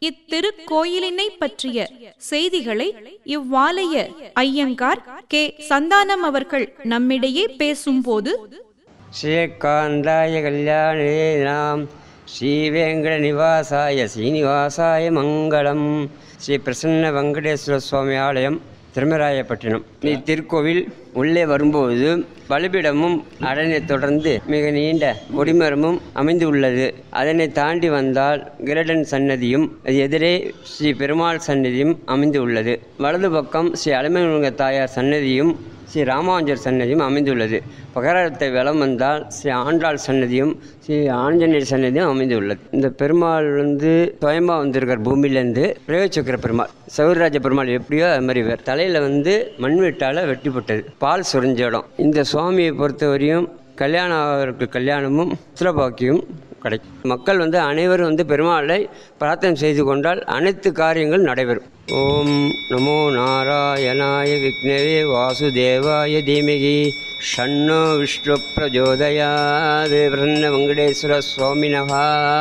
இத்திருக்கோயிலினை பற்றிய செய்திகளை இவ்வாலய ஐயங்கார் கே சந்தானம் அவர்கள் நம்மிடையே பேசும்போது ஸ்ரீகாந்தாய கல்யாணே நாம் ஸ்ரீவேங்கட நிவாசாய ஸ்ரீனிவாசாய மங்களம் ஸ்ரீ பிரசன்ன வெங்கடேஸ்வர சுவாமி ஆலயம் திருமராயப்பட்டினம் இத்திருக்கோவில் உள்ளே வரும்போது பலிபீடமும் அதனை தொடர்ந்து மிக நீண்ட கொடிமரமும் அமைந்துள்ளது அதனை தாண்டி வந்தால் கிரடன் சன்னதியும் அது எதிரே ஸ்ரீ பெருமாள் சன்னதியும் அமைந்து உள்ளது வலது பக்கம் ஸ்ரீ அலமேலுங்க தாயார் சன்னதியும் ஸ்ரீ ராமானுஜர் சன்னதியும் அமைந்துள்ளது பகரத்தை வலம் வந்தால் ஸ்ரீ ஆண்டாள் சன்னதியும் ஸ்ரீ ஆஞ்சநேயர் சன்னதியும் அமைந்துள்ளது இந்த பெருமாள் வந்து சுயமா வந்திருக்கார் பூமியிலேருந்து பிரயோச்சக்கர பெருமாள் சௌரராஜ பெருமாள் எப்படியோ அது மாதிரி வேறு தலையில் வந்து மண்வெட்டால் வெட்டிப்பட்டது பால் சுரிஞ்ச இடம் இந்த சுவாமியை பொறுத்தவரையும் கல்யாணம் ஆகிறதுக்கு கல்யாணமும் புத்திரபாக்கியம் கிடைக்கும் மக்கள் வந்து அனைவரும் வந்து பெருமாளை பிரார்த்தனை செய்து கொண்டால் அனைத்து காரியங்கள் நடைபெறும் ஓம் நமோ நாராயணாய விக்னவே வாசுதேவாய தீமகி ஷண்ணோ விஷ்ணு பிரஜோதயாது பிரன்ன வெங்கடேஸ்வர சுவாமினகா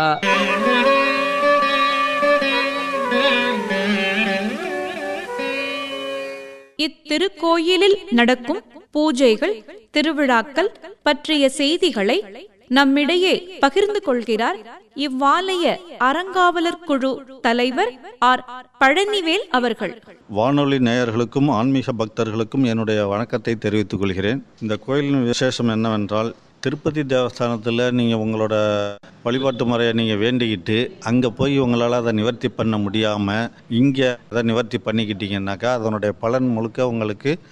இத்திருக்கோயிலில் நடக்கும் பூஜைகள் திருவிழாக்கள் பற்றிய செய்திகளை நம்மிடையே பகிர்ந்து கொள்கிறார் இவ்வாலய அறங்காவலர் குழு தலைவர் ஆர் பழனிவேல் அவர்கள் வானொலி நேயர்களுக்கும் ஆன்மீக பக்தர்களுக்கும் என்னுடைய வணக்கத்தை தெரிவித்துக் கொள்கிறேன் இந்த கோயிலின் விசேஷம் என்னவென்றால் திருப்பதி தேவஸ்தானத்தில் நீங்கள் உங்களோட வழிபாட்டு முறையை நீங்கள் வேண்டிக்கிட்டு அங்கே போய் உங்களால் அதை நிவர்த்தி பண்ண முடியாமல் இங்கே அதை நிவர்த்தி பண்ணிக்கிட்டீங்கன்னாக்கா அதனுடைய பலன் முழுக்க உங்களுக்கு